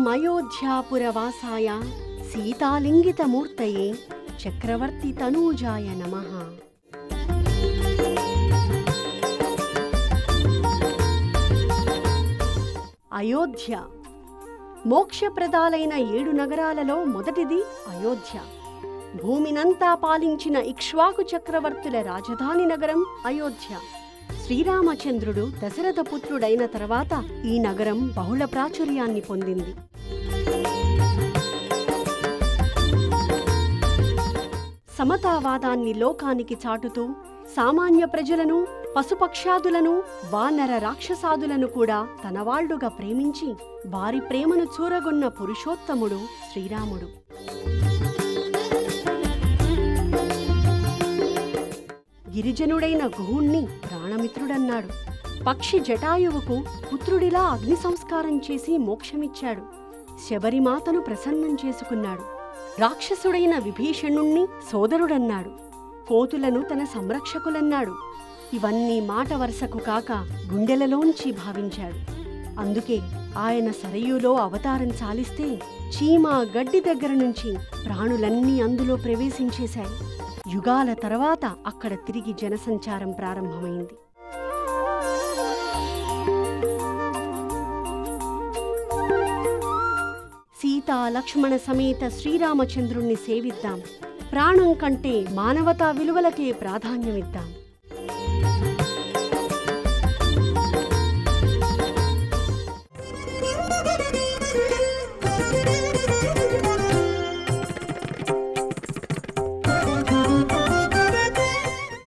అయోధ్యాపురవాసాయ సీతాలింగితమూర్తయే చక్రవర్తి తనూజాయ నమః అయోధ్య మోక్షప్రదాలైన ఏడు నగరాలలో మొదటిది అయోధ్య భూమినంతా పాలించిన ఇక్ష్వాకు చక్రవర్తుల రాజధాని నగరం అయోధ్య శ్రీరామచంద్రుడు దశరథ పుత్రుడైన తర్వాత ఈ నగరం బహుళ ప్రాచుర్యాన్ని పొందింది సమతావాదాన్ని లోకానికి చాటుతూ సామాన్య ప్రజలను పశుపక్షాదులను వానర రాక్షసాదులను కూడా తనవాళ్లుగా ప్రేమించి వారి ప్రేమను చూరగొన్న పురుషోత్తముడు శ్రీరాముడు గిరిజనుడైన గుహుణ్ణి ప్రాణమిత్రుడన్నాడు పక్షి జటాయువుకు పుత్రుడిలా అగ్ని సంస్కారం చేసి మోక్షమిచ్చాడు శబరిమాతను ప్రసన్నం చేసుకున్నాడు రాక్షసుడైన విభీషణుణ్ణి సోదరుడన్నాడు కోతులను తన సంరక్షకులన్నాడు ఇవన్నీ మాట వరుసకు కాక గుండెలలోంచి భావించాడు అందుకే ఆయన సరయులో అవతారం చాలిస్తే చీమ గడ్డి దగ్గర నుంచి ప్రాణులన్నీ అందులో ప్రవేశించేశాయి యుగాల తర్వాత అక్కడ తిరిగి జనసంచారం ప్రారంభమైంది సీతా లక్ష్మణ సమేత శ్రీరామచంద్రుణ్ణి సేవిద్దాం ప్రాణం కంటే మానవతా విలువలకే ప్రాధాన్యమిద్దాం